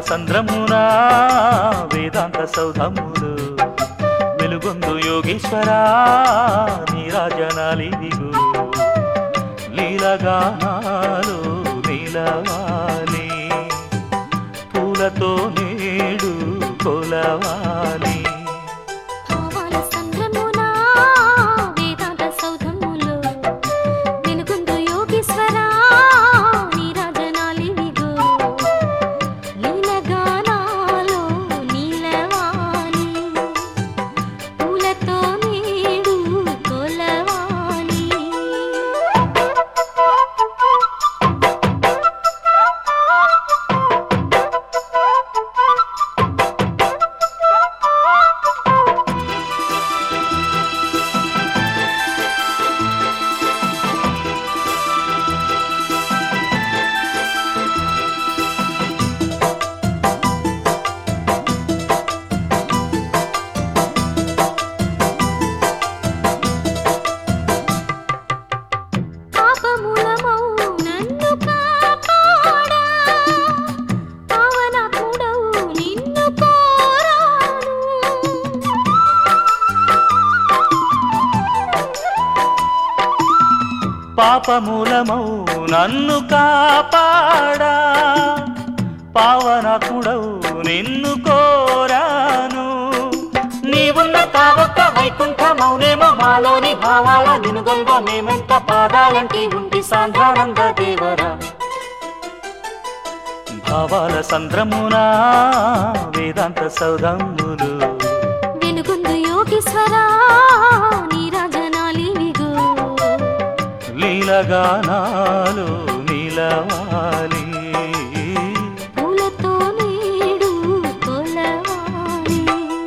సంద్రమున వేదాంత సౌధములు వెలుగొందు యోగేశ్వరా నీరాజనాలిదిగు లీలగానాలు నీలవాలి పూలతో నేడు కొలవాలి భావాల సంద్రమున వేదాంత సౌధములో వెలుగొందు యోగీశ్వరా నీరాజనాలివిగో లీలగానాలో నీలవాణి పూలతో నేడు కొలవాణి పాపములమౌ నన్ను కాపాడా పావనాత్ముడవు నిన్ను కోరాను పాపమూలమౌ నన్ను కాపాడా పావనాత్ముడవు నిన్ను కోరాను నీవున్న కావొక్క వైకుంఠమౌనేమో మాలోని భావాల నినుగొల్వ మేమెంత పాదాలంటి ఉంటి సాంద్రానంద దేవరా భావాల సంద్రమున వేదాంత సౌధములు వెలుగొందు యోగీశ్వరా నీరాజనాలివిగో లీలగానాలు నీలవాలి పూలతో నేడు కొలవాణి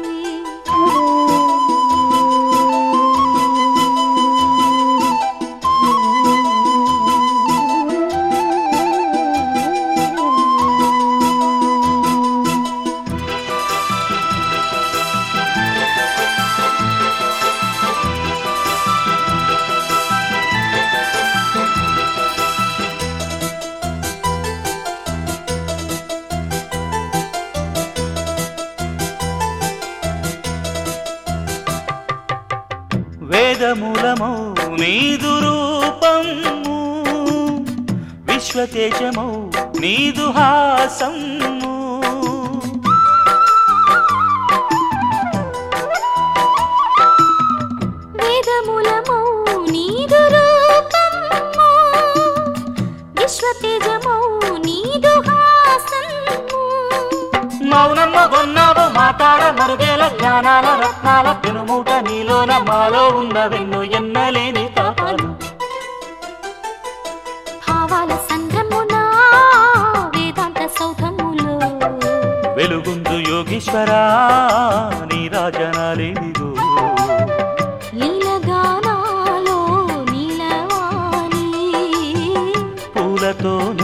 వేదమూలమౌ నీదు రూపము విశ్వతేజమౌ నీదు హాసము వేదమూలమౌ నీదు రూపము విశ్వతేజమౌ నీదు హాసము మౌనమ్మ గొన్నావు మాట్లాడ మరుగేల జ్ఞానాల రత్నాల పెనుమూట నీలోన మాలో ఉన్నవెన్నో ఎన్నలేని తాపాలు భావాల సంద్రమున వేదాంత సౌధములో వెలుగుందు యోగీశ్వరా నీ రాజనాలేదిగో లీలగానాలో నీలవాణి పూలతో